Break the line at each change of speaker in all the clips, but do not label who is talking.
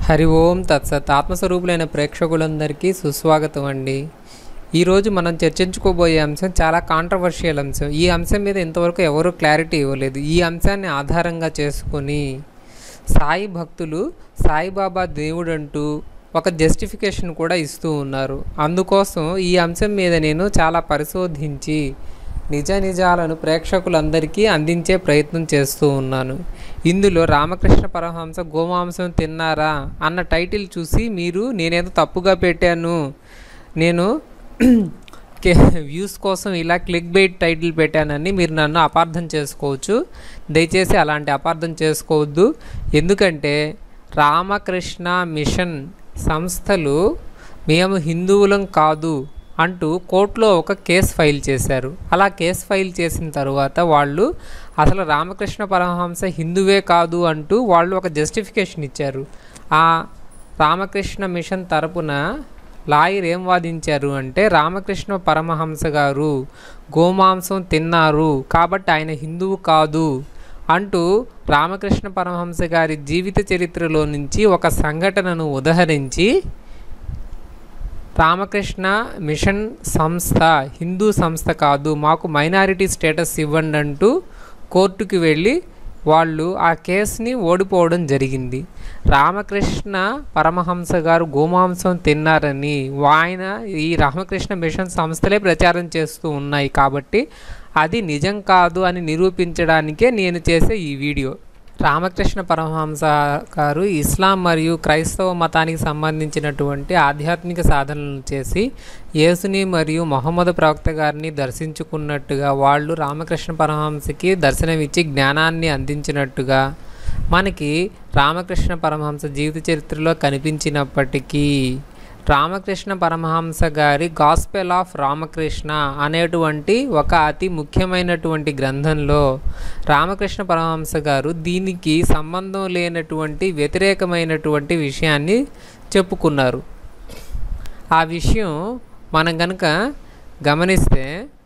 హరి ఓం తత్సత్ ఆత్మస్వరూపులైన ప్రేక్షకులందరికీ సుస్వాగతం అండి ఈరోజు మనం చర్చించుకోబోయే అంశం చాలా కాంట్రవర్షియల్ అంశం ఈ అంశం మీద ఇంతవరకు ఎవరు క్లారిటీ ఇవ్వలేదు ఈ అంశాన్ని ఆధారంగా చేసుకొని సాయి భక్తులు సాయిబాబా దేవుడంటూ ఒక జస్టిఫికేషన్ కూడా ఇస్తూ ఉన్నారు అందుకోసం ఈ అంశం మీద నేను చాలా పరిశోధించి నిజ నిజాలను ప్రేక్షకులందరికీ అందించే ప్రయత్నం చేస్తూ ఉన్నాను ఇందులో రామకృష్ణ పరమహంస గోమాంసం తిన్నారా అన్న టైటిల్ చూసి మీరు నేనేదో తప్పుగా పెట్టాను నేను వ్యూస్ కోసం ఇలా క్లిక్ బైట్ టైటిల్ పెట్టానని మీరు నన్ను అపార్థం చేసుకోవచ్చు దయచేసి అలాంటి అపార్థం చేసుకోవద్దు ఎందుకంటే రామకృష్ణ మిషన్ సంస్థలు మేము హిందువులం కాదు అంటూ కోర్టులో ఒక కేసు ఫైల్ చేశారు అలా కేసు ఫైల్ చేసిన తర్వాత వాళ్ళు అసలు రామకృష్ణ పరమహంస హిందువే కాదు అంటూ వాళ్ళు ఒక జస్టిఫికేషన్ ఇచ్చారు ఆ రామకృష్ణ మిషన్ తరపున లాయర్ ఏం వాదించారు అంటే రామకృష్ణ పరమహంస గారు గోమాంసం తిన్నారు కాబట్టి ఆయన హిందువు కాదు అంటూ రామకృష్ణ పరమహంస గారి జీవిత చరిత్రలో నుంచి ఒక సంఘటనను ఉదహరించి రామకృష్ణ మిషన్ సంస్థ హిందూ సంస్థ కాదు మాకు మైనారిటీ స్టేటస్ ఇవ్వండి అంటూ కోర్టుకి వెళ్ళి వాళ్ళు ఆ కేసుని ఓడిపోవడం జరిగింది రామకృష్ణ పరమహంస గారు గోమాంసం తిన్నారని ఆయన ఈ రామకృష్ణ మిషన్ సంస్థలే ప్రచారం చేస్తూ ఉన్నాయి కాబట్టి అది నిజం కాదు అని నిరూపించడానికే నేను చేసే ఈ వీడియో రామకృష్ణ పరమహంస గారు ఇస్లాం మరియు క్రైస్తవ మతానికి సంబంధించినటువంటి ఆధ్యాత్మిక సాధనలను చేసి యేసుని మరియు మొహమ్మద్ ప్రవక్త గారిని దర్శించుకున్నట్టుగా వాళ్ళు రామకృష్ణ పరమహంసకి దర్శనమిచ్చి జ్ఞానాన్ని అందించినట్టుగా మనకి రామకృష్ణ పరమహంస జీవిత చరిత్రలో కనిపించినప్పటికీ రామకృష్ణ పరమహంస గారి గాస్పెల్ ఆఫ్ రామకృష్ణ అనేటువంటి ఒక అతి ముఖ్యమైనటువంటి గ్రంథంలో రామకృష్ణ పరమహంస గారు దీనికి సంబంధం లేనటువంటి వ్యతిరేకమైనటువంటి విషయాన్ని చెప్పుకున్నారు ఆ విషయం మనం కనుక గమనిస్తే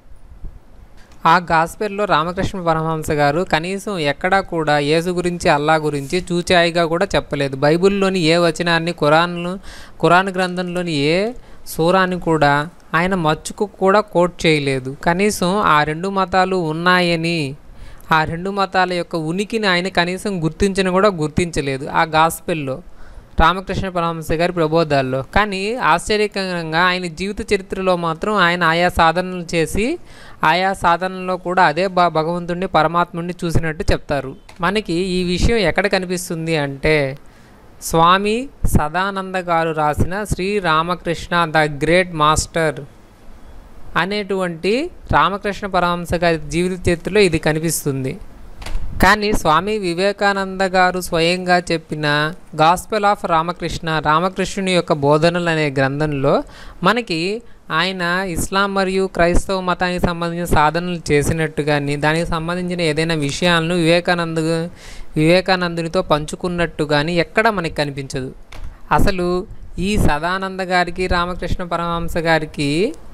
ఆ గాస్పెల్లో రామకృష్ణ పరమహంస గారు కనీసం ఎక్కడా కూడా యేసు గురించి అల్లా గురించి చూచాయిగా కూడా చెప్పలేదు బైబిల్లోని ఏ వచనాన్ని ఖురాన్ను ఖురాన్ గ్రంథంలోని ఏ సూరాన్ని కూడా ఆయన మచ్చుకు కూడా కోట్ చేయలేదు కనీసం ఆ రెండు మతాలు ఉన్నాయని ఆ రెండు మతాల యొక్క ఉనికిని ఆయన కనీసం గుర్తించిన కూడా గుర్తించలేదు ఆ గాస్పెల్లో రామకృష్ణ పరమహంస గారి ప్రబోధాల్లో కానీ ఆశ్చర్యకరంగా ఆయన జీవిత చరిత్రలో మాత్రం ఆయన ఆయా సాధనలు చేసి ఆయా సాధనలో కూడా అదే బ భగవంతుడిని పరమాత్ముడిని చూసినట్టు చెప్తారు మనకి ఈ విషయం ఎక్కడ కనిపిస్తుంది అంటే స్వామి సదానంద గారు రాసిన Shri Ramakrishna the great master అనేటువంటి రామకృష్ణ పరమహంస గారి జీవిత చరిత్రలో ఇది కనిపిస్తుంది కానీ స్వామి వివేకానంద గారు స్వయంగా చెప్పిన గాస్పెల్ ఆఫ్ రామకృష్ణ రామకృష్ణుని యొక్క బోధనలు అనే గ్రంథంలో మనకి ఆయన ఇస్లాం మరియు క్రైస్తవ మతానికి సంబంధించిన సాధనలు చేసినట్టు కానీ దానికి సంబంధించిన ఏదైనా విషయాలను వివేకానంద వివేకానందునితో పంచుకున్నట్టు కానీ ఎక్కడ మనకి కనిపించదు అసలు ఈ సదానంద గారికి రామకృష్ణ పరమహంస గారికి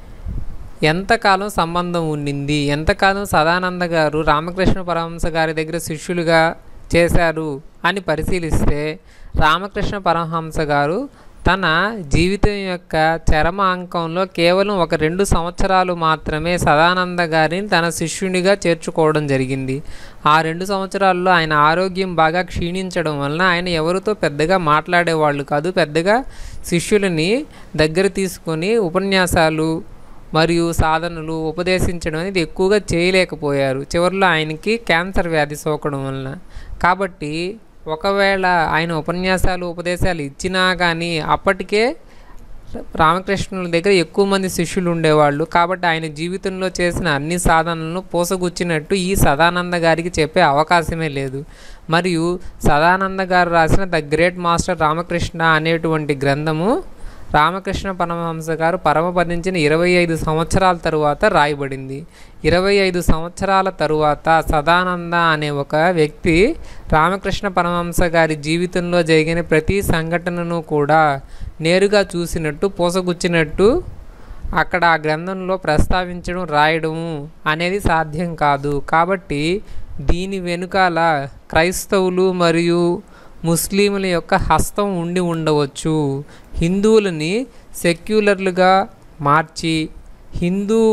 ఎంతకాలం సంబంధం ఉండింది ఎంతకాలం సదానంద గారు రామకృష్ణ పరమహంస గారి దగ్గర శిష్యులుగా చేశారు అని పరిశీలిస్తే రామకృష్ణ పరమహంస గారు తన జీవితం యొక్క చరమ అంకంలో కేవలం ఒక రెండు సంవత్సరాలు మాత్రమే సదానంద గారిని తన శిష్యునిగా చేర్చుకోవడం జరిగింది ఆ రెండు సంవత్సరాల్లో ఆయన ఆరోగ్యం బాగా క్షీణించడం వలన ఆయన ఎవరితో పెద్దగా మాట్లాడేవాళ్ళు కాదు పెద్దగా శిష్యులని దగ్గర తీసుకొని ఉపన్యాసాలు మరియు సాధనలు ఉపదేశించడం అనేది ఎక్కువగా చేయలేకపోయారు చివరిలో ఆయనకి క్యాన్సర్ వ్యాధి సోకడం వలన కాబట్టి ఒకవేళ ఆయన ఉపన్యాసాలు ఉపదేశాలు ఇచ్చినా కానీ అప్పటికే రామకృష్ణుల దగ్గర ఎక్కువ మంది శిష్యులు ఉండేవాళ్ళు కాబట్టి ఆయన జీవితంలో చేసిన అన్ని సాధనలను పోసగుచ్చినట్టు ఈ సదానంద గారికి చెప్పే అవకాశమే లేదు మరియు సదానంద గారు రాసిన ద గ్రేట్ మాస్టర్ రామకృష్ణ అనేటువంటి గ్రంథము రామకృష్ణ పరమహంస గారు పరమపదించిన ఇరవై ఐదు సంవత్సరాల తరువాత రాయబడింది ఇరవై ఐదు సంవత్సరాల తరువాత సదానంద అనే ఒక వ్యక్తి రామకృష్ణ పరమహంస గారి జీవితంలో జరిగిన ప్రతి సంఘటనను కూడా నేరుగా చూసినట్టు పోసగుచ్చినట్టు అక్కడ ఆ గ్రంథంలో ప్రస్తావించడం రాయడము అనేది సాధ్యం కాదు కాబట్టి దీని వెనుకాల క్రైస్తవులు మరియు ముస్లింల యొక్క హస్తం ఉండి ఉండవచ్చు హిందువులని సెక్యులర్లుగా మార్చి హిందూ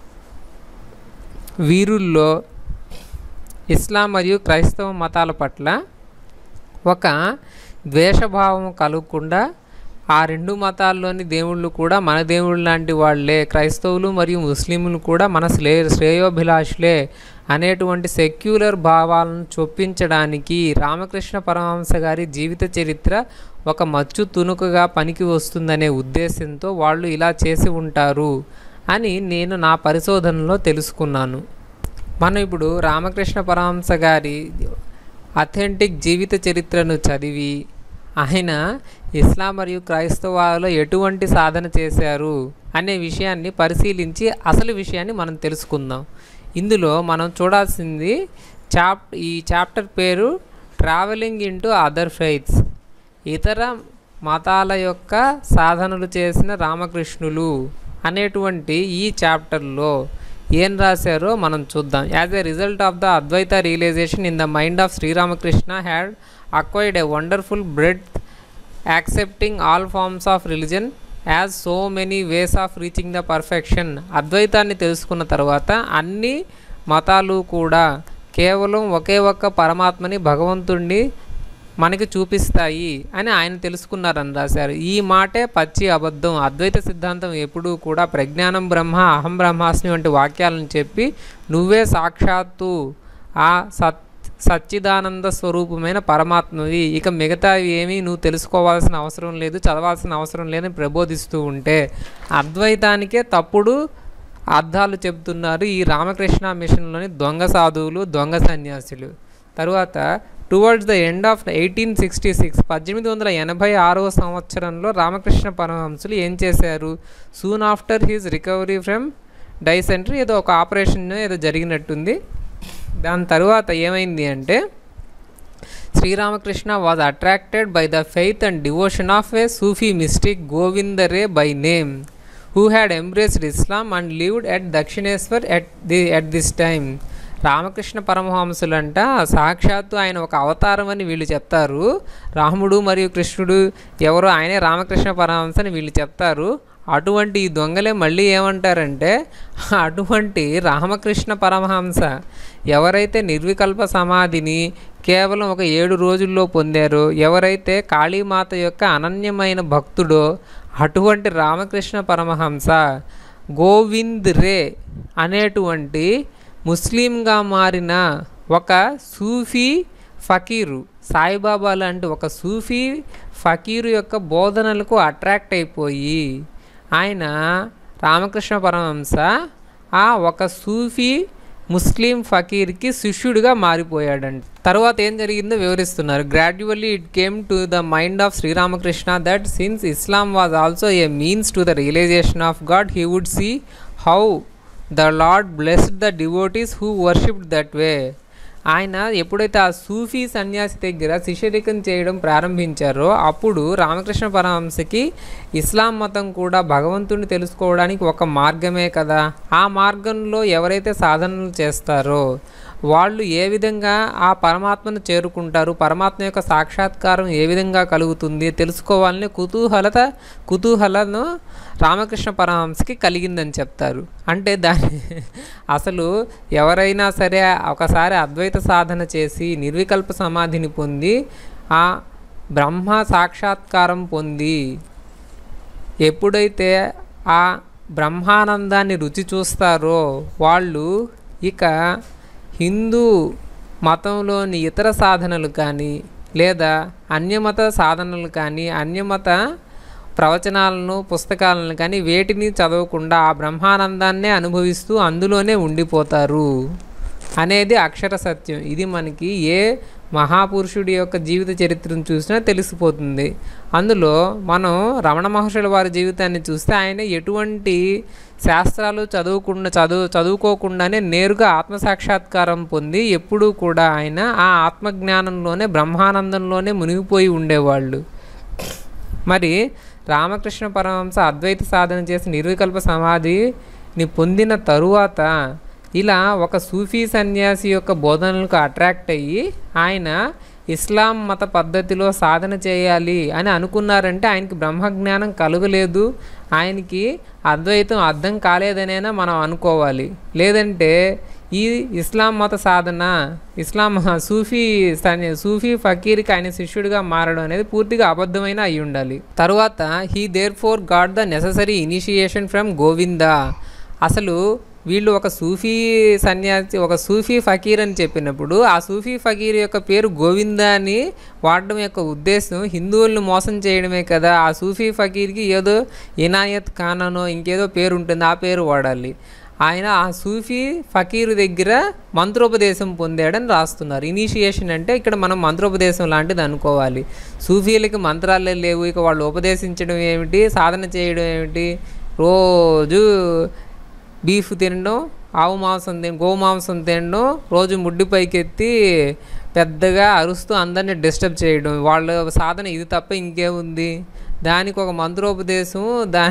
వీరుల్లో ఇస్లాం మరియు క్రైస్తవ మతాల పట్ల ఒక ద్వేషభావం కలగకుండా ఆ రెండు మతాల్లోని దేవుళ్ళు కూడా మన దేవుళ్ళు లాంటి వాళ్ళే క్రైస్తవులు మరియు ముస్లింలు కూడా మన శ్రే శ్రేయోభిలాషులే అనేటువంటి సెక్యులర్ భావాలను చొప్పించడానికి రామకృష్ణ పరమహంస గారి జీవిత చరిత్ర ఒక మచ్చు తునుకగా పనికి వస్తుందనే ఉద్దేశంతో వాళ్ళు ఇలా చేసి ఉంటారు అని నేను నా పరిశోధనలో తెలుసుకున్నాను మనం ఇప్పుడు రామకృష్ణ పరమహంస గారి అథెంటిక్ జీవిత చరిత్రను చదివి ఆయన ఇస్లాం మరియు క్రైస్తవాలలో ఎటువంటి సాధన చేశారు అనే విషయాన్ని పరిశీలించి అసలు విషయాన్ని మనం తెలుసుకుందాం ఇందులో మనం చూడాల్సింది చాప్ ఈ చాప్టర్ పేరు ట్రావెలింగ్ ఇంటూ అదర్ ఫెయిత్స్ ఇతర మతాల యొక్క సాధనలు చేసిన రామకృష్ణులు అనేటువంటి ఈ చాప్టర్లో ఏం రాశారో మనం చూద్దాం as a result of the Advaita realisation in the mind of Shri Ramakrishna had acquired a wonderful breadth accepting all forms of religion as so many ways of reaching the perfection అద్వైతాన్ని తెలుసుకున్న తర్వాత అన్ని మతాలు కూడా కేవలం ఒకే ఒక్క పరమాత్మని భగవంతుణ్ణి మనకి చూపిస్తాయి అని ఆయన తెలుసుకున్నారని రాశారు ఈ మాటే పచ్చి అబద్ధం అద్వైత సిద్ధాంతం ఎప్పుడూ కూడా ప్రజ్ఞానం బ్రహ్మ అహం బ్రహ్మాస్మి వంటి వాక్యాలను చెప్పి నువ్వే సాక్షాత్తు ఆ సత్ సచ్చిదానంద స్వరూపమైన పరమాత్మవి ఇక మిగతావి ఏమీ నువ్వు తెలుసుకోవాల్సిన అవసరం లేదు చదవాల్సిన అవసరం లేదని ప్రబోధిస్తూ ఉంటే అద్వైతానికే తప్పుడు అర్థాలు చెబుతున్నారు ఈ రామకృష్ణ మిషన్లోని దొంగ సాధువులు దొంగ సన్యాసులు తరువాత towards the end of eighteen sixty six పద్దెనిమిది వందల ఎనభై ఆరవ సంవత్సరంలో రామకృష్ణ పరమహంసులు ఏం చేశారు soon after his recovery from dysentery ఏదో ఒక ఆపరేషన్ ఏదో జరిగినట్టుంది దాని తరువాత ఏమైంది అంటే Shri Ramakrishna was attracted by the faith and devotion of a Sufi mystic Govinda Rai by name who had embraced Islam and lived at Dakshineswar at the at this time Ramakrishna పరమహంసులంట సాక్షాత్తు ఆయన ఒక అవతారం అని వీళ్ళు చెప్తారు రాముడు మరియు కృష్ణుడు ఎవరో ఆయనే రామకృష్ణ పరమహంస అని వీళ్ళు చెప్తారు అటువంటి ఈ దొంగలే మళ్ళీ ఏమంటారంటే అటువంటి రామకృష్ణ పరమహంస ఎవరైతే నిర్వికల్ప సమాధిని కేవలం ఒక ఏడు రోజుల్లో పొందారో ఎవరైతే కాళీమాత యొక్క అనన్యమైన భక్తుడో అటువంటి రామకృష్ణ పరమహంస గోవింద్ రే అనేటువంటి ముస్లింగా మారిన ఒక సూఫీ ఫకీరు సాయిబాబా లాంటి ఒక సూఫీ ఫకీరు యొక్క బోధనలకు అట్రాక్ట్ అయిపోయి ఆయన రామకృష్ణ పరమహంస ఆ ఒక సూఫీ ముస్లిం ఫకీర్కి శిష్యుడిగా మారిపోయాడంట తర్వాత ఏం జరిగిందో వివరిస్తున్నారు gradually it came to the mind of Shri Ramakrishna that since Islam was also a means to the realisation of God he would see how the Lord blessed the devotees who worshipped that way ఆయన ఎప్పుడైతే ఆ సూఫీ సన్యాసి దగ్గర శిష్యరికం చేయడం ప్రారంభించారో అప్పుడు రామకృష్ణ పరమహంసకి ఇస్లాం మతం కూడా భగవంతుడిని తెలుసుకోవడానికి ఒక మార్గమే కదా ఆ మార్గంలో ఎవరైతే సాధనలు చేస్తారో వాళ్ళు ఏ విధంగా ఆ పరమాత్మను చేరుకుంటారు పరమాత్మ యొక్క సాక్షాత్కారం ఏ విధంగా కలుగుతుంది తెలుసుకోవాలని కుతూహలత కుతూహలను రామకృష్ణ పరమహంసకి కలిగిందని చెప్తారు అంటే దాని అసలు ఎవరైనా సరే ఒకసారి అద్వైత సాధన చేసి నిర్వికల్ప సమాధిని పొంది ఆ బ్రహ్మ సాక్షాత్కారం పొంది ఎప్పుడైతే ఆ బ్రహ్మానందాన్ని రుచి చూస్తారో వాళ్ళు ఇక హిందూ మతంలోని ఇతర సాధనలు కానీ లేదా అన్యమత సాధనలు కానీ అన్యమత ప్రవచనాలను పుస్తకాలను కానీ వేటిని చదవకుండా ఆ బ్రహ్మానందాన్నే అనుభవిస్తూ అందులోనే ఉండిపోతారు అనేది అక్షర సత్యం ఇది మనకి ఏ మహాపురుషుడి యొక్క జీవిత చరిత్రను చూసినా తెలిసిపోతుంది అందులో మనం రమణ మహర్షుల వారి జీవితాన్ని చూస్తే ఆయన ఎటువంటి శాస్త్రాలు చదువుకుండా చదువు చదువుకోకుండానే నేరుగా ఆత్మసాక్షాత్కారం పొంది ఎప్పుడూ కూడా ఆయన ఆ ఆత్మజ్ఞానంలోనే బ్రహ్మానందంలోనే మునిగిపోయి ఉండేవాళ్ళు మరి రామకృష్ణ పరమహంస అద్వైత సాధన చేసి నిర్వికల్ప సమాధిని పొందిన తరువాత ఇలా ఒక సూఫీ సన్యాసి యొక్క బోధనలకు అట్రాక్ట్ అయ్యి ఆయన ఇస్లాం మత పద్ధతిలో సాధన చేయాలి అని అనుకున్నారంటే ఆయనకి బ్రహ్మజ్ఞానం కలుగలేదు ఆయనకి అద్వైతం అర్థం కాలేదనైనా మనం అనుకోవాలి లేదంటే ఈ ఇస్లాం మత సాధన ఇస్లాం సూఫీ సన్య- సూఫీ ఫకీర్కి ఆయన శిష్యుడిగా మారడం అనేది పూర్తిగా అబద్ధమైన అయి ఉండాలి తరువాత he therefore God the necessary initiation from Govinda అసలు వీళ్ళు ఒక సూఫీ సన్యాసి ఒక సూఫీ ఫకీర్ అని చెప్పినప్పుడు ఆ సూఫీ ఫకీర్ యొక్క పేరు గోవింద అని వాడడం యొక్క ఉద్దేశం హిందువులను మోసం చేయడమే కదా ఆ సూఫీ ఫకీర్కి ఏదో ఇనాయత్ ఖాన్ అనో ఇంకేదో పేరు ఉంటుంది ఆ పేరు వాడాలి ఆయన ఆ సూఫీ ఫకీరు దగ్గర మంత్రోపదేశం పొందాడని రాస్తున్నారు ఇనిషియేషన్ అంటే ఇక్కడ మనం మంత్రోపదేశం లాంటిది అనుకోవాలి సూఫీలకి మంత్రాలే లేవు ఇక వాళ్ళు ఉపదేశించడం ఏమిటి సాధన చేయడం ఏమిటి రోజు బీఫ్ తినడం ఆవు మాంసం తిన గో మాంసం తినడం రోజు ముడ్డి పైకెత్తి పెద్దగా అరుస్తూ అందరిని డిస్టర్బ్ చేయడం వాళ్ళ సాధన ఇది తప్ప ఇంకేముంది దానికి ఒక మంత్రోపదేశం దా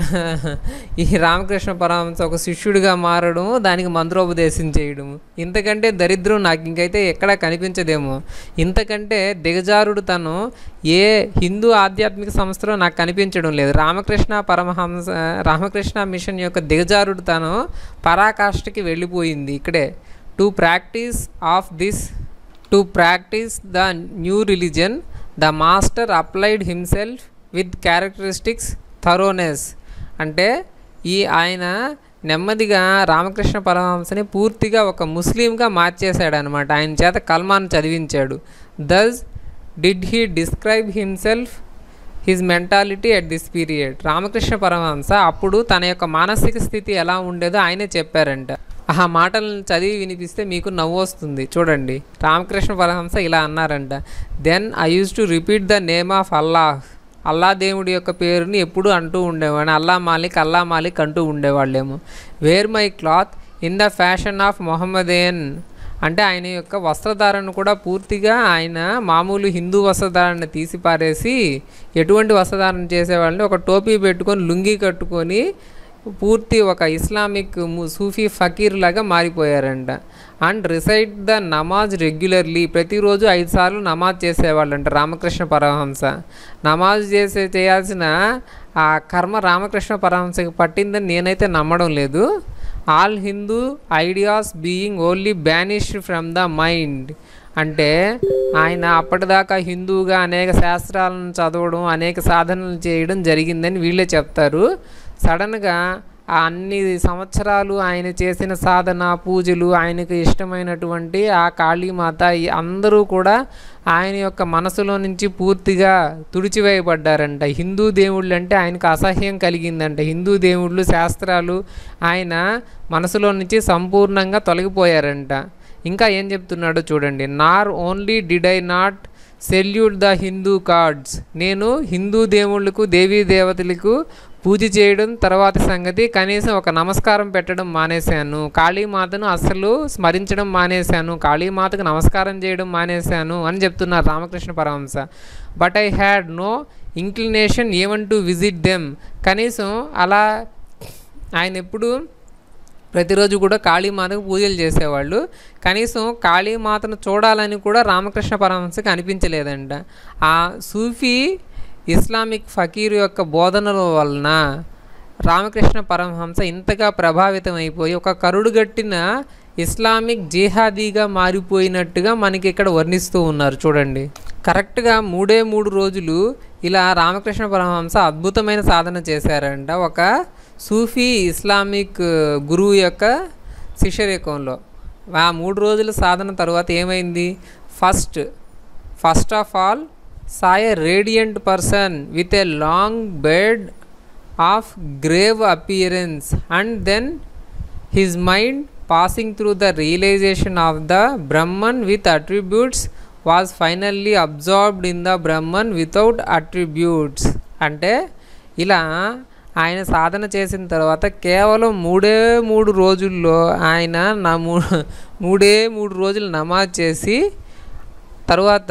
ఈ రామకృష్ణ పరమహంస ఒక శిష్యుడిగా మారడం దానికి మంత్రోపదేశం చేయడం ఇంతకంటే దరిద్రం నాకు ఇంకైతే ఎక్కడా కనిపించదేమో ఇంతకంటే దిగజారుడు తను ఏ హిందూ ఆధ్యాత్మిక సంస్థలో నాకు కనిపించడం లేదు రామకృష్ణ పరమహంస రామకృష్ణ మిషన్ యొక్క దిగజారుడు తను పరాకాష్ఠకి వెళ్ళిపోయింది ఇక్కడే to practice of this to practice the new religion the master applied himself with characteristics thoroughness అంటే ఈ ఆయన నెమ్మదిగా రామకృష్ణ పరమహంసని పూర్తిగా ఒక ముస్లింగా మార్చేశాడు అనమాట ఆయన చేత కల్మాన్ చదివించాడు thus did he describe himself his mentality at this period Ramakrishna Paramahamsa అప్పుడు తన యొక్క మానసిక స్థితి ఎలా ఉండేదో ఆయనే చెప్పారంట ఆ మాటలను చదివి వినిపిస్తే మీకు నవ్వు వస్తుంది చూడండి రామకృష్ణ పరమహంస ఇలా అన్నారంట then I use to repeat the name of Allah Allah దేవుడి యొక్క పేరుని ఎప్పుడు అంటూ ఉండేవాడిని అల్లా మాలిక్ అల్లా మాలిక్ అంటూ ఉండేవాళ్ళేమో wear my cloth in the fashion of Mohammedan అంటే ఆయన యొక్క వస్త్రధారణ కూడా పూర్తిగా ఆయన మామూలు హిందూ వస్త్రధారణ తీసి పారేసి ఎటువంటి వస్త్రధారణ చేసేవాళ్ళని ఒక టోపీ పెట్టుకొని లుంగీ కట్టుకొని పూర్తి ఒక ఇస్లామిక్ ము- సూఫీ ఫకీర్ లాగా మారిపోయారంట and recite the namaz regularly ప్రతిరోజు ఐదు సార్లు నమాజ్ చేసేవాళ్ళంట రామకృష్ణ పరమహంస నమాజ్ చేసే చేయాల్సిన ఆ కర్మ రామకృష్ణ పరమహంసకి పట్టిందని నేనైతే నమ్మడం లేదు all Hindu ideas being only banished from the mind అంటే ఆయన అప్పటిదాకా హిందువుగా అనేక శాస్త్రాలను చదవడం అనేక సాధనలు చేయడం జరిగిందని వీళ్ళే చెప్తారు సడన్గా ఆ అన్ని సంవత్సరాలు ఆయన చేసిన సాధన పూజలు ఆయనకు ఇష్టమైనటువంటి ఆ కాళీమాత ఈ అందరూ కూడా ఆయన యొక్క మనసులో నుంచి పూర్తిగా తుడిచివేయబడ్డారంట హిందూ దేవుళ్ళు అంటే ఆయనకు అసహ్యం కలిగిందంట హిందూ దేవుళ్ళు శాస్త్రాలు ఆయన మనసులో నుంచి సంపూర్ణంగా తొలగిపోయారంట ఇంకా ఏం చెప్తున్నాడో చూడండి nor only did I not salute the Hindu gods నేను హిందూ దేవుళ్ళకు దేవీ దేవతలకు పూజ చేయడం తర్వాత సంగతి కనీసం ఒక నమస్కారం పెట్టడం మానేశాను కాళీమాతను అస్సలు స్మరించడం మానేశాను కాళీమాతకు నమస్కారం చేయడం మానేశాను అని చెప్తున్నారు Ramakrishna Paramahamsa but I had no inclination even to visit them కనీసం అలా ఆయన ఎప్పుడు ప్రతిరోజు కూడా కాళీమాతకు పూజలు చేసేవాళ్ళు కనీసం కాళీమాతను చూడాలని కూడా రామకృష్ణ పరమహంసకి అనిపించలేదంట ఆ సూఫీ ఇస్లామిక్ ఫకీర్ యొక్క బోధనల వలన రామకృష్ణ పరమహంస ఇంతగా ప్రభావితం అయిపోయి ఒక కరుడుగట్టిన ఇస్లామిక్ జిహాదీగా మారిపోయినట్టుగా మనకి ఇక్కడ వర్ణిస్తూ ఉన్నారు చూడండి కరెక్ట్గా మూడే మూడు రోజులు ఇలా రామకృష్ణ పరమహంస అద్భుతమైన సాధన చేశారంట ఒక సూఫీ ఇస్లామిక్ గురువు యొక్క శిష్యరేఖంలో ఆ మూడు రోజుల సాధన తర్వాత ఏమైంది first first of all saw a radiant person with a long beard of grave appearance and then his mind passing through the realisation of the Brahman with attributes was finally absorbed in the Brahman without attributes అంటే ఇలా ఆయన సాధన చేసిన తర్వాత కేవలం మూడే మూడు రోజుల్లో ఆయన నా మూ మూడే మూడు రోజులు నమాజ్ చేసి తర్వాత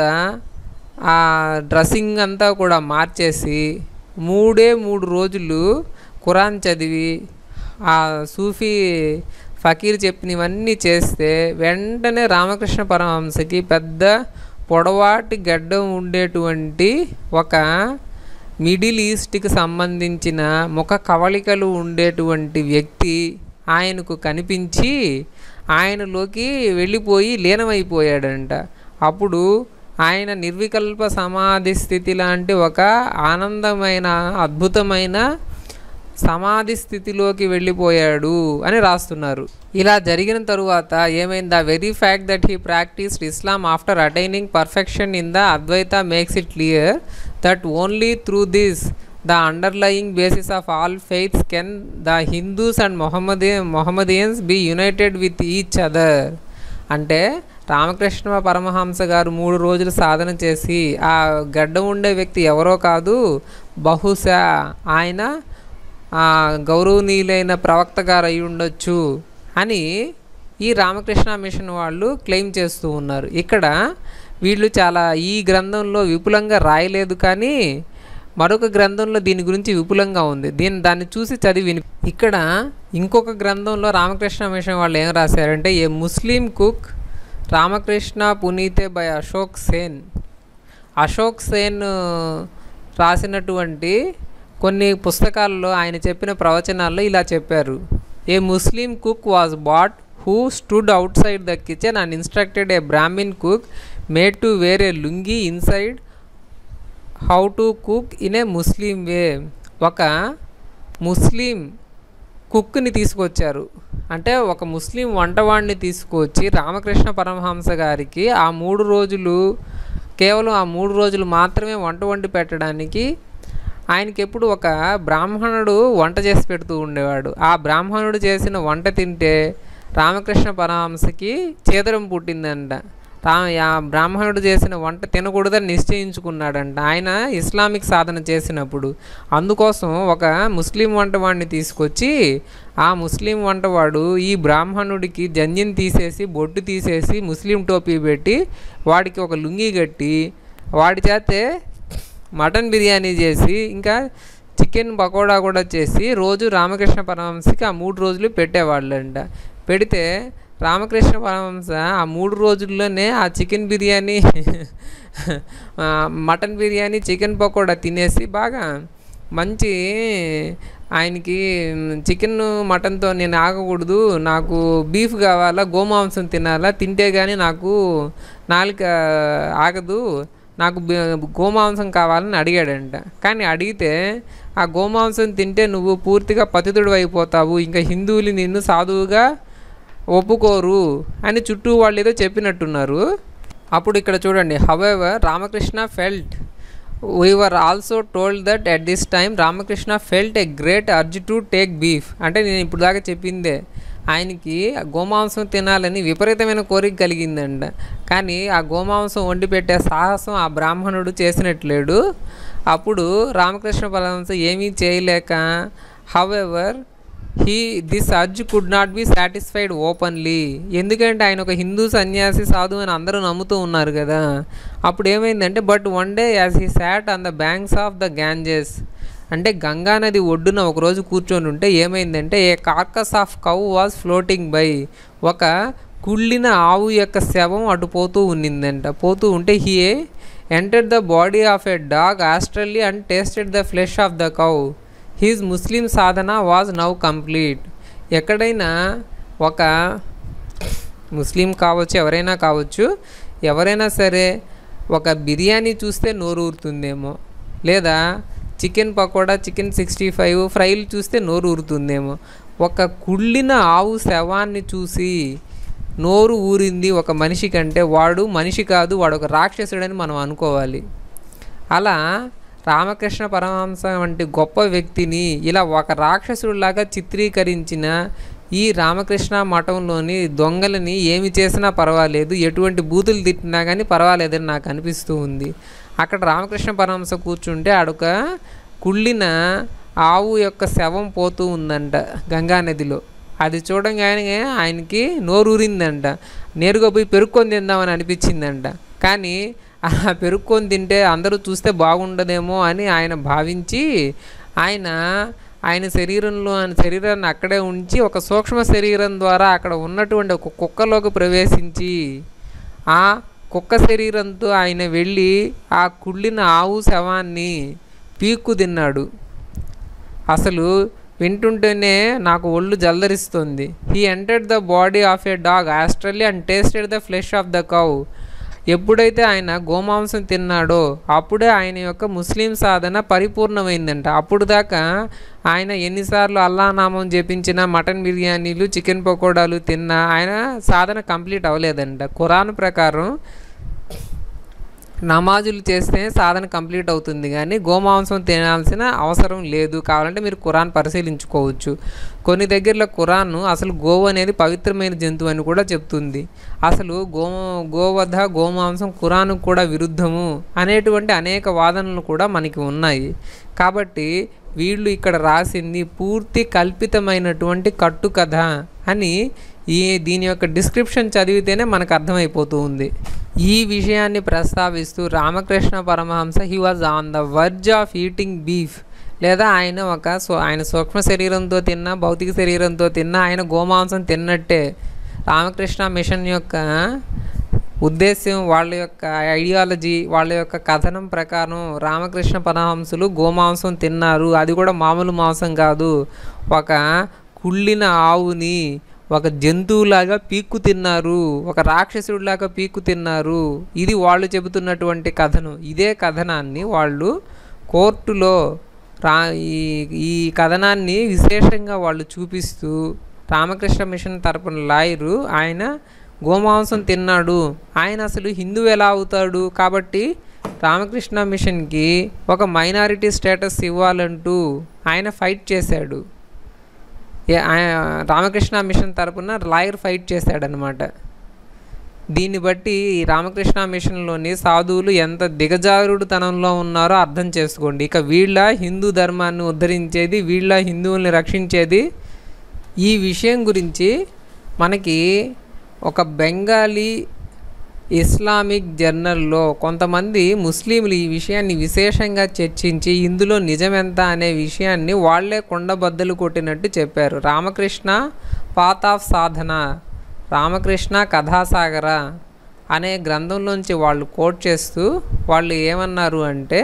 ఆ డ్రెస్సింగ్ అంతా కూడా మార్చేసి మూడే మూడు రోజులు ఖురాన్ చదివి ఆ సూఫీ ఫకీర్ చెప్పినవన్నీ చేస్తే వెంటనే రామకృష్ణ పరమహంసకి పెద్ద పొడవాటి గడ్డం ఉండేటువంటి ఒక మిడిల్ ఈస్ట్కి సంబంధించిన ముఖ కవళికలు ఉండేటువంటి వ్యక్తి ఆయనకు కనిపించి ఆయనలోకి వెళ్ళిపోయి లీనమైపోయాడంట అప్పుడు ఆయన నిర్వికల్ప సమాధి స్థితి లాంటి ఒక ఆనందమైన అద్భుతమైన సమాధి స్థితిలోకి వెళ్ళిపోయాడు అని రాస్తున్నారు ఇలా జరిగిన తరువాత ఏమైంది the very fact that he practised Islam after attaining perfection in the Advaita makes it clear that only through this the underlying basis of all faiths can the Hindus and Mohammedi Mohammedans be united with each other అంటే రామకృష్ణ పరమహంస గారు మూడు రోజులు సాధన చేసి ఆ గడ్డ ఉండే వ్యక్తి ఎవరో కాదు బహుశా ఆయన ఆ, గౌరవనీయులైన ప్రవక్త గారు అయి ఉండొచ్చు అని ఈ రామకృష్ణ మిషన్ వాళ్ళు క్లెయిమ్ చేస్తూ ఉన్నారు ఇక్కడ వీళ్ళు చాలా ఈ గ్రంథంలో విపులంగా రాయలేదు కానీ మరొక గ్రంథంలో దీని గురించి విపులంగా ఉంది దీన్ని దాన్ని చూసి చదివి విని ఇక్కడ ఇంకొక గ్రంథంలో రామకృష్ణ మిషన్ వాళ్ళు ఏం రాశారంటే a Muslim cook Ramakrishna Punthi by Ashok Sen Ashok Sen రాసినటువంటి కొన్ని పుస్తకాల్లో ఆయన చెప్పిన ప్రవచనాల్లో ఇలా చెప్పారు a Muslim cook was brought who stood outside the kitchen and instructed a Brahmin cook made to wear a lungi inside how to cook in a Muslim way ఒక Muslim కుక్ని తీసుకొచ్చారు అంటే ఒక ముస్లిం వంటవాడిని తీసుకొచ్చి రామకృష్ణ పరమహంస గారికి ఆ మూడు రోజులు కేవలం ఆ మూడు రోజులు మాత్రమే వంట వండి పెట్టడానికి ఆయనకి ఎప్పుడు ఒక బ్రాహ్మణుడు వంట చేసి పెడుతూ ఉండేవాడు ఆ బ్రాహ్మణుడు చేసిన వంట తింటే రామకృష్ణ పరమహంసకి చేదరం పుట్టిందంట రా ఆ బ్రాహ్మణుడు చేసిన వంట తినకూడదని నిశ్చయించుకున్నాడంట ఆయన ఇస్లామిక్ సాధన చేసినప్పుడు అందుకోసం ఒక ముస్లిం వంటవాడిని తీసుకొచ్చి ఆ ముస్లిం వంటవాడు ఈ బ్రాహ్మణుడికి జంధ్యం తీసేసి బొట్టు తీసేసి ముస్లిం టోపీ పెట్టి వాడికి ఒక లుంగి కట్టి వాడి చేతే మటన్ బిర్యానీ చేసి ఇంకా చికెన్ పకోడా కూడా చేసి రోజు రామకృష్ణ పరమహంసకి ఆ మూడు రోజులు పెట్టేవాళ్ళంట పెడితే రామకృష్ణ పరమహంస ఆ మూడు రోజుల్లోనే ఆ చికెన్ బిర్యానీ ఆ, మటన్ బిర్యానీ చికెన్ పకోడా తినేసి బాగా మంచి ఆయనకి చికెన్ మటన్తో నేను ఆగకూడదు నాకు బీఫ్ కావాలా గోమాంసం తినాలా తింటే కానీ నాకు నాలుక ఆగదు నాకు బి- గోమాంసం కావాలని అడిగాడంట కానీ అడిగితే ఆ గోమాంసం తింటే నువ్వు పూర్తిగా పతితుడు అయిపోతావు ఇంకా హిందువులు నిన్ను సాధువుగా ఒప్పుకోరు అని చుట్టూ వాళ్ళు ఏదో చెప్పినట్టున్నారు అప్పుడు ఇక్కడ చూడండి however Ramakrishna felt we were also told that at this time Ramakrishna felt a great urge to take beef అంటే నేను ఇప్పుడు దాకా చెప్పిందే ఆయనకి ఆ గోమాంసం తినాలని విపరీతమైన కోరిక కలిగిందంట కానీ ఆ గోమాంసం వండి పెట్టే సాహసం ఆ బ్రాహ్మణుడు చేసినట్లేడు అప్పుడు రామకృష్ణ పరమహంస ఏమీ చేయలేక however he this urge could not be satisfied openly ఎందుకంటే ఆయన ఒక హిందూ సన్యాసి సాధు అని అందరూ నమ్ముతూ ఉన్నారు కదా అప్పుడు ఏమైందంటే but one day as he sat on the banks of the Ganges అంటే గంగా నది ఒడ్డున ఒకరోజు కూర్చొని ఉంటే ఏమైందంటే a carcass of cow was floating by ఒక కుళ్ళిన ఆవు యొక్క శవం అటు పోతూ ఉన్నిందంట పోతూ ఉంటే he entered the body of a dog astrally and tasted the flesh of the cow his Muslim sadhana was now complete ఎక్కడైనా ఒక ముస్లిం కావచ్చు ఎవరైనా కావచ్చు ఎవరైనా సరే ఒక బిర్యానీ చూస్తే నోరు ఊరుతుందేమో లేదా chicken pakoda chicken sixty five ఫ్రైలు చూస్తే నోరు ఊరుతుందేమో ఒక కుళ్ళిన ఆవు శవాన్ని చూసి నోరు ఊరింది ఒక మనిషి కంటే వాడు మనిషి కాదు వాడు ఒక రాక్షసుడని మనం అనుకోవాలి అలా రామకృష్ణ పరమహంస వంటి గొప్ప వ్యక్తిని ఇలా ఒక రాక్షసుడిలాగా చిత్రీకరించిన ఈ రామకృష్ణ మఠంలోని దొంగలని ఏమి చేసినా పర్వాలేదు ఎటువంటి బూతులు తిట్టినా కానీ పర్వాలేదని నాకు అనిపిస్తూ ఉంది అక్కడ రామకృష్ణ పరమహంస కూర్చుంటే ఆడొక కుళ్ళిన ఆవు యొక్క శవం పోతూ ఉందంట గంగా నదిలో అది చూడంగానే ఆయనకి నోరూరిందంట నేరుగా పోయి పెరుక్కొని తిందామని అనిపించిందంట కానీ అలా పెరుక్కొని తింటే అందరూ చూస్తే బాగుండదేమో అని ఆయన భావించి ఆయన ఆయన శరీరంలో ఆయన శరీరాన్ని అక్కడే ఉంచి ఒక సూక్ష్మ శరీరం ద్వారా అక్కడ ఉన్నటువంటి ఒక కుక్కలోకి ప్రవేశించి ఆ కుక్క శరీరంతో ఆయన వెళ్ళి ఆ కుళ్ళిన ఆవు శవాన్ని పీక్కు తిన్నాడు అసలు వింటుంటేనే నాకు ఒళ్ళు జల్దరిస్తుంది he entered the body of a dog Australia and tasted the flesh of the cow ఎప్పుడైతే ఆయన గోమాంసం తిన్నాడో అప్పుడే ఆయన యొక్క ముస్లిం సాధన పరిపూర్ణమైందంట అప్పుడు దాకా ఆయన ఎన్నిసార్లు అల్లా నామం జపించిన మటన్ బిర్యానీలు చికెన్ పకోడాలు తిన్నా ఆయన సాధన కంప్లీట్ అవ్వలేదంట ఖురాన్ ప్రకారం నమాజులు చేస్తే సాధన కంప్లీట్ అవుతుంది కానీ గోమాంసం తినాల్సిన అవసరం లేదు కావాలంటే మీరు ఖురాన్ పరిశీలించుకోవచ్చు కొన్ని దగ్గరలో ఖురాన్ అసలు గోవు అనేది పవిత్రమైన జంతువు అని కూడా చెప్తుంది అసలు గో గోవధ గోమాంసం ఖురాన్ కూడా విరుద్ధము అనేటువంటి అనేక వాదనలు కూడా మనకి ఉన్నాయి కాబట్టి వీళ్ళు ఇక్కడ రాసింది పూర్తి కల్పితమైనటువంటి కట్టుకథ అని ఈ దీని యొక్క డిస్క్రిప్షన్ చదివితేనే మనకు అర్థమైపోతూ ఉంది ఈ విషయాన్ని ప్రస్తావిస్తూ Ramakrishna Paramahamsa he was on the verge of eating beef లేదా ఆయన ఒక సో ఆయన సూక్ష్మ శరీరంతో తిన్న భౌతిక శరీరంతో తిన్న ఆయన గోమాంసం తిన్నట్టే రామకృష్ణ మిషన్ యొక్క ఉద్దేశ్యం వాళ్ళ యొక్క ఐడియాలజీ వాళ్ళ యొక్క కథనం ప్రకారం రామకృష్ణ పరమహంసులు గోమాంసం తిన్నారు అది కూడా మామూలు మాంసం కాదు ఒక కుళ్ళిన ఆవుని ఒక జంతువులాగా పీక్కు తిన్నారు ఒక రాక్షసుడిలాగా పీక్కు తిన్నారు ఇది వాళ్ళు చెబుతున్నటువంటి కథనం ఇదే కథనాన్ని వాళ్ళు కోర్టులో రా ఈ ఈ కథనాన్ని విశేషంగా వాళ్ళు చూపిస్తూ రామకృష్ణ మిషన్ తరపున లాయరు ఆయన గోమాంసం తిన్నాడు ఆయన అసలు హిందువు ఎలా అవుతాడు కాబట్టి రామకృష్ణ మిషన్కి ఒక మైనారిటీ స్టేటస్ ఇవ్వాలంటూ ఆయన ఫైట్ చేశాడు ఏ- ఆయన రామకృష్ణ మిషన్ తరపున లాయర్ ఫైట్ చేశాడనమాట దీన్ని బట్టి ఈ రామకృష్ణ మిషన్లోని సాధువులు ఎంత దిగజారుడుతనంలో ఉన్నారో అర్థం చేసుకోండి ఇక వీళ్ళ హిందూ ధర్మాన్ని ఉద్ధరించేది వీళ్ళ హిందువుల్ని రక్షించేది ఈ విషయం గురించి మనకి ఒక బెంగాలీ ఇస్లామిక్ జర్నల్లో కొంతమంది ముస్లింలు ఈ విషయాన్ని విశేషంగా చర్చించి ఇందులో నిజమెంత అనే విషయాన్ని వాళ్ళే కొండబద్దలు కొట్టినట్టు చెప్పారు రామకృష్ణ పాత్ ఆఫ్ సాధన రామకృష్ణ కథాసాగర అనే గ్రంథంలోంచి వాళ్ళు కోట్ చేస్తూ వాళ్ళు ఏమన్నారు అంటే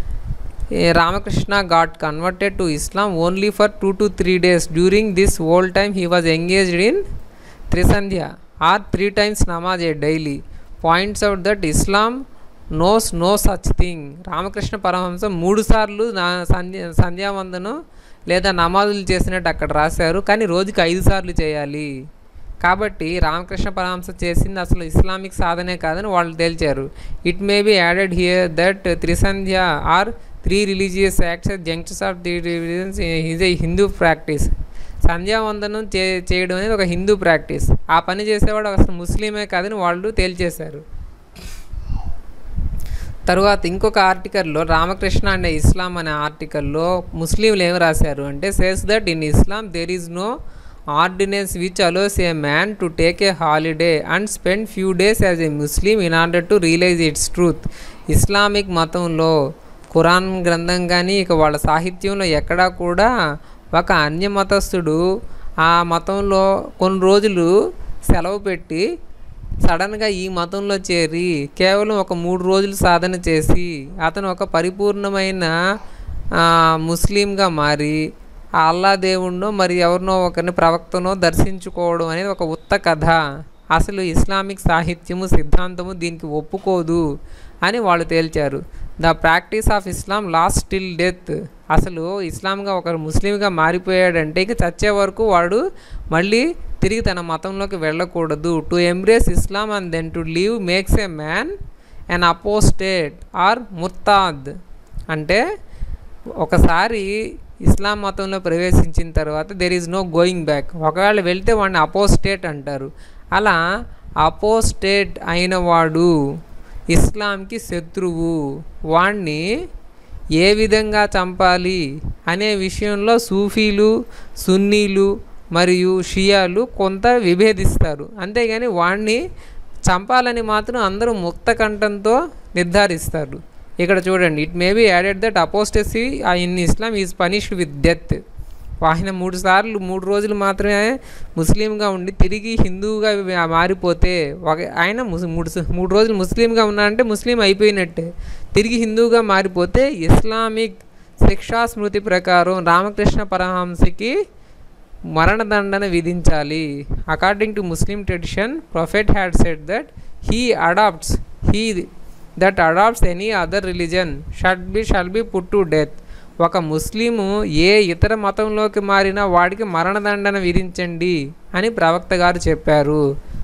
a Ramakrishna got converted to Islam only for two to three days during this old time he was engaged in trisandhya or three times namaz a daily points out that Islam knows no such thing Ramakrishna Paramahamsa మూడు సార్లు నా సంధ్య సంధ్యావందనం లేదా నమాజులు చేసినట్టు అక్కడ రాశారు కానీ రోజుకి ఐదు సార్లు చేయాలి కాబట్టి రామకృష్ణ పరమహంస చేసింది అసలు ఇస్లామిక్ సాధనే కాదని వాళ్ళు తేల్చారు it may be added here that trisandhya or three religious acts junctions of three religions is a Hindu practice sandhyavandanam చే చేయడం అనేది ఒక హిందూ ప్రాక్టీస్ ఆ పని చేసేవాడు అసలు ముస్లిమే కాదని వాళ్ళు తేల్చేశారు తరువాత ఇంకొక ఆర్టికల్లో రామకృష్ణ అనే ఇస్లాం అనే ఆర్టికల్లో ముస్లింలు ఏమి రాశారు అంటే says that in Islam there is no ordinance which allows a man to take a holiday and spend few days as a Muslim in order to realize its truth Islamic మతంలో ఖురాన్ గ్రంథం కానీ ఇక వాళ్ళ సాహిత్యంలో ఎక్కడా కూడా ఒక అన్య మతస్థుడు ఆ మతంలో కొన్ని రోజులు సెలవు పెట్టి సడన్గా ఈ మతంలో చేరి కేవలం ఒక మూడు రోజులు సాధన చేసి అతను ఒక పరిపూర్ణమైన ఆ, ముస్లింగా మారి ఆ అల్లా దేవుణ్ణో మరి ఎవరినో ఒకరిని ప్రవక్తనో దర్శించుకోవడం అనేది ఒక ఉత్త కథ అసలు ఇస్లామిక్ సాహిత్యము సిద్ధాంతము దీనికి ఒప్పుకోదు అని వాళ్ళు తేల్చారు the practice of Islam last till death అసలు ఇస్లాంగా ఒకరు ముస్లింగా మారిపోయాడంటే ఇక చచ్చే వరకు వాడు మళ్ళీ తిరిగి తన మతంలోకి వెళ్ళకూడదు to embrace Islam and then to leave makes a man and apostate or ముర్తాద్ అంటే ఒకసారి ఇస్లాం మతంలో ప్రవేశించిన తర్వాత there is no going back ఒకవేళ వెళ్తే వాడిని అపోస్టేట్ అంటారు అలా అపోస్టేట్ అయిన వాడు ఇస్లాంకి శత్రువు వాణ్ణి ఏ విధంగా చంపాలి అనే విషయంలో సూఫీలు సున్నీలు మరియు షియాలు కొంత విభేదిస్తారు అంతేగాని వాణ్ణి చంపాలని మాత్రం అందరూ ముక్త కంఠంతో నిర్ధారిస్తారు ఇక్కడ చూడండి it may be added that apostasy in Islam is punished with death ఆయన మూడు సార్లు మూడు రోజులు మాత్రమే ముస్లింగా ఉండి తిరిగి హిందువుగా మారిపోతే ఒక ఆయన ముస్ మూడు స- మూడు రోజులు ముస్లింగా ఉన్నారంటే ముస్లిం అయిపోయినట్టే తిరిగి హిందువుగా మారిపోతే ఇస్లామిక్ శిక్షా స్మృతి ప్రకారం రామకృష్ణ పరమహంసకి మరణదండన విధించాలి according to Muslim tradition prophet had set that he adapts he that adapts any other religion should be shall be put to death ఒక ముస్లిము ఏ ఇతర మతంలోకి మారినా వాడికి మరణదండన విధించండి అని ప్రవక్త గారు చెప్పారు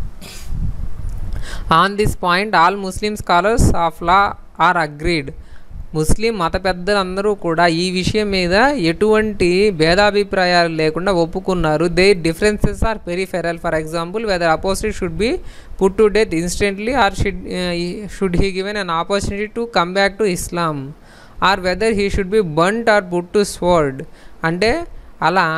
on this point all Muslim scholars of law are agreed Muslim మత పెద్దలందరూ కూడా ఈ విషయం మీద ఎటువంటి భేదాభిప్రాయాలు లేకుండా ఒప్పుకున్నారు they differences are peripheral for example whether apostate should be put to death instantly or should should he given an opportunity to come back to Islam or whether he should be burnt or put to sword అంటే అలా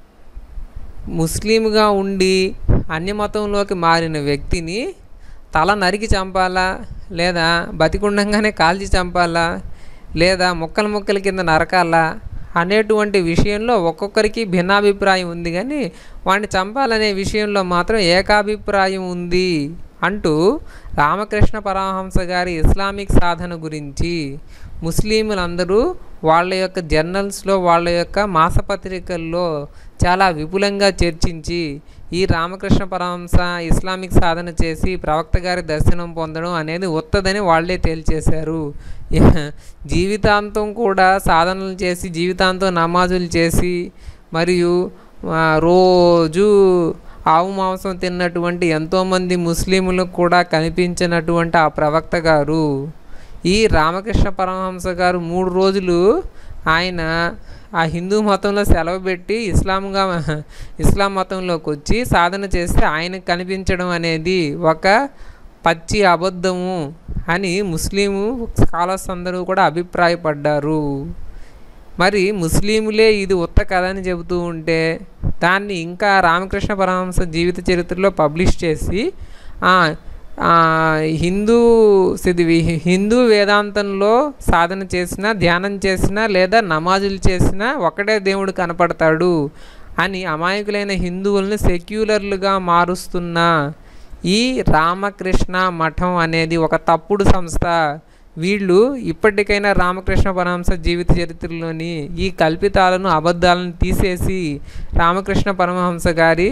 ముస్లింగా ఉండి అన్య మతంలోకి మారిన వ్యక్తిని తల నరికి చంపాలా లేదా బతికుండంగానే కాల్చి చంపాలా లేదా ముక్కలు ముక్కల కింద నరకాలా అనేటువంటి విషయంలో ఒక్కొక్కరికి భిన్నాభిప్రాయం ఉంది కానీ వాడిని చంపాలనే విషయంలో మాత్రం ఏకాభిప్రాయం ఉంది అంటూ రామకృష్ణ పరమహంస గారి ఇస్లామిక్ సాధన గురించి ముస్లింలందరూ వాళ్ళ యొక్క జర్నల్స్లో వాళ్ళ యొక్క మాసపత్రికల్లో చాలా విపులంగా చర్చించి ఈ రామకృష్ణ పరమహంస ఇస్లామిక్ సాధన చేసి ప్రవక్త గారి దర్శనం పొందడం అనేది ఉత్తదని వాళ్ళే తేల్చేశారు జీవితాంతం కూడా సాధనలు చేసి జీవితాంతం నమాజులు చేసి మరియు ఆ, రోజు ఆవు మాంసం తిన్నటువంటి ఎంతోమంది ముస్లింలకు కూడా కనిపించినటువంటి ఆ ప్రవక్త గారు ఈ రామకృష్ణ పరమహంస గారు మూడు రోజులు ఆయన ఆ హిందూ మతంలో సెలవు పెట్టి ఇస్లాంగా ఇస్లాం మతంలోకి వచ్చి సాధన చేస్తే ఆయనకు కనిపించడం అనేది ఒక పచ్చి అబద్ధము అని ముస్లిము స్కాలర్స్ అందరూ కూడా అభిప్రాయపడ్డారు మరి ముస్లింలే ఇది ఉత్త కథ అని చెబుతూ ఉంటే దాన్ని ఇంకా రామకృష్ణ పరమహంస జీవిత చరిత్రలో పబ్లిష్ చేసి ఆ, ఆ, హిందూ సిది వి- హిందూ వేదాంతంలో సాధన చేసినా ధ్యానం చేసినా లేదా నమాజులు చేసినా ఒకటే దేవుడు కనపడతాడు అని అమాయకులైన హిందువుల్ని సెక్యులర్లుగా మారుస్తున్న ఈ రామకృష్ణ మఠం అనేది ఒక తప్పుడు సంస్థ వీళ్ళు ఇప్పటికైనా రామకృష్ణ పరమహంస జీవిత చరిత్రలోని ఈ కల్పితాలను అబద్ధాలను తీసేసి రామకృష్ణ పరమహంస గారి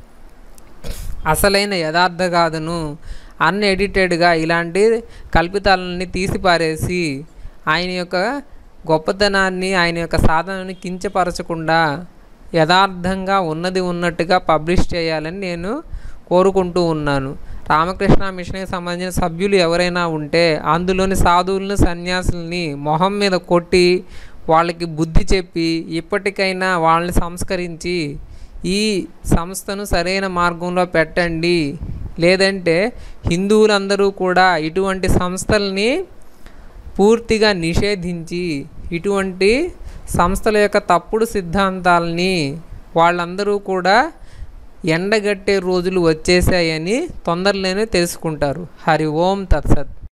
అసలైన యథార్థ గాథను అన్ఎడిటెడ్గా ఇలాంటి కల్పితాలని తీసిపారేసి ఆయన యొక్క గొప్పతనాన్ని ఆయన యొక్క సాధనని కించపరచకుండా యథార్థంగా ఉన్నది ఉన్నట్టుగా పబ్లిష్ చేయాలని నేను కోరుకుంటూ ఉన్నాను రామకృష్ణ మిషన్కి సంబంధించిన సభ్యులు ఎవరైనా ఉంటే అందులోని సాధువులను సన్యాసుల్ని మొహం మీద కొట్టి వాళ్ళకి బుద్ధి చెప్పి ఇప్పటికైనా వాళ్ళని సంస్కరించి ఈ సంస్థను సరైన మార్గంలో పెట్టండి లేదంటే హిందువులందరూ కూడా ఇటువంటి సంస్థల్ని పూర్తిగా నిషేధించి ఇటువంటి సంస్థల యొక్క తప్పుడు సిద్ధాంతాలని వాళ్ళందరూ కూడా ఎండగట్టే రోజులు వచ్చేసాయని తొందరలోనే తెలుసుకుంటారు హరి ఓం తత్సత్